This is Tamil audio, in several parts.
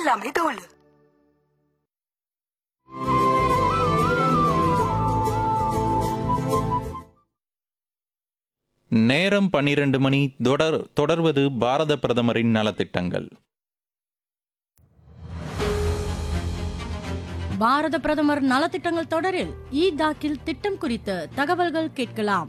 எல்லாமே தோல் நேரம் பன்னிரண்டு மணி தொடர் தொடர்வது பாரத பிரதமரின் நலத்திட்டங்கள் பாரத பிரதமர் நலத்திட்டங்கள் தொடரில் இ தாக்கில் திட்டம் குறித்த தகவல்கள் கேட்கலாம்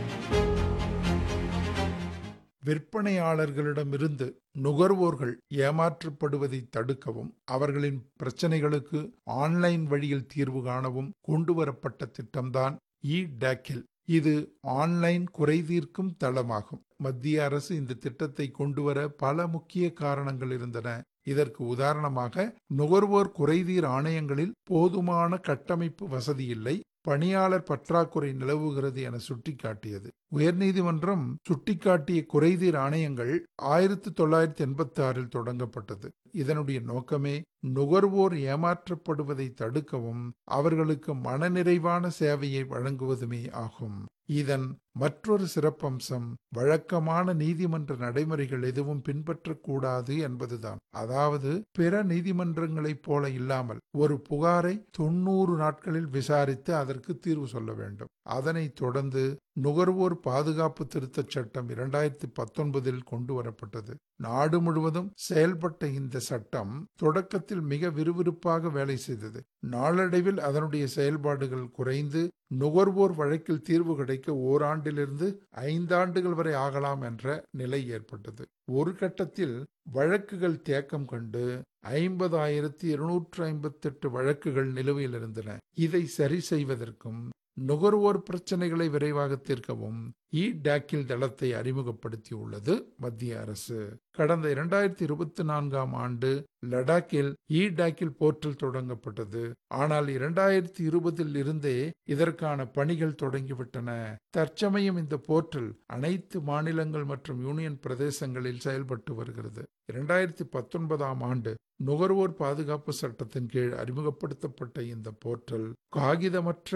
விற்பனையாளர்களிடமிருந்து நுகர்வோர்கள் ஏமாற்றப்படுவதை தடுக்கவும் அவர்களின் பிரச்சனைகளுக்கு ஆன்லைன் வழியில் தீர்வு காணவும் கொண்டுவரப்பட்ட திட்டம்தான் இ டேக்கில் இது ஆன்லைன் குறைதீர்க்கும் தளமாகும் மத்திய அரசு இந்த திட்டத்தை கொண்டுவர பல முக்கிய காரணங்கள் இருந்தன இதற்கு உதாரணமாக நுகர்வோர் குறைதீர் ஆணையங்களில் போதுமான கட்டமைப்பு வசதி இல்லை பணியாளர் பற்றாக்குறை நிலவுகிறது என சுட்டிக்காட்டியது உயர்நீதிமன்றம் சுட்டிக்காட்டிய குறைதீர் ஆணையங்கள் ஆயிரத்தி தொள்ளாயிரத்தி எண்பத்தி ஆறில் தொடங்கப்பட்டது இதனுடைய நோக்கமே நுகர்வோர் ஏமாற்றப்படுவதை தடுக்கவும் அவர்களுக்கு மனநிறைவான சேவையை வழங்குவதுமே ஆகும் இதன் மற்றொரு சிறப்பம்சம் வழக்கமான நீதிமன்ற நடைமுறைகள் எதுவும் பின்பற்றக்கூடாது என்பதுதான் அதாவது பிற நீதிமன்றங்களைப் போல இல்லாமல் ஒரு புகாரை தொண்ணூறு நாட்களில் விசாரித்து அதற்கு தீர்வு சொல்ல வேண்டும் அதனைத் தொடர்ந்து நுகர்வோர் பாதுகாப்பு திருத்தச் சட்டம் இரண்டாயிரத்தி பத்தொன்பதில் கொண்டு வரப்பட்டது நாடு முழுவதும் செயல்பட்ட இந்த சட்டம் தொடக்கத்தில் மிக விறுவிறுப்பாக வேலை செய்தது நாளடைவில் அதனுடைய செயல்பாடுகள் குறைந்து நுகர்வோர் வழக்கில் தீர்வு கிடைக்க ஓராண்டிலிருந்து ஐந்தாண்டுகள் வரை ஆகலாம் என்ற நிலை ஏற்பட்டது ஒரு கட்டத்தில் வழக்குகள் தேக்கம் கண்டு ஐம்பதாயிரத்தி இருநூற்று ஐம்பத்தி எட்டு வழக்குகள் நிலுவையில் இருந்தன இதை சரி செய்வதற்கும் நுகர்வோர் பிரச்சனைகளை விரைவாக தீர்க்கவும் இ டேக்கில் தளத்தை அறிமுகப்படுத்தியுள்ளது மத்திய அரசு கடந்த இரண்டாயிரத்தி இருபத்தி நான்காம் ஆண்டு லடாக்கில் இ டேக்கில் போர்ட்டல் தொடங்கப்பட்டது ஆனால் இரண்டாயிரத்தி இருபதில் இருந்தே இதற்கான பணிகள் தொடங்கிவிட்டன தற்சமயம் இந்த போர்ட்டல் அனைத்து மாநிலங்கள் மற்றும் யூனியன் பிரதேசங்களில் செயல்பட்டு வருகிறது இரண்டாயிரத்தி பத்தொன்பதாம் ஆண்டு நுகர்வோர் பாதுகாப்பு சட்டத்தின் கீழ் அறிமுகப்படுத்தப்பட்ட இந்த போர்ட்டல் காகிதமற்ற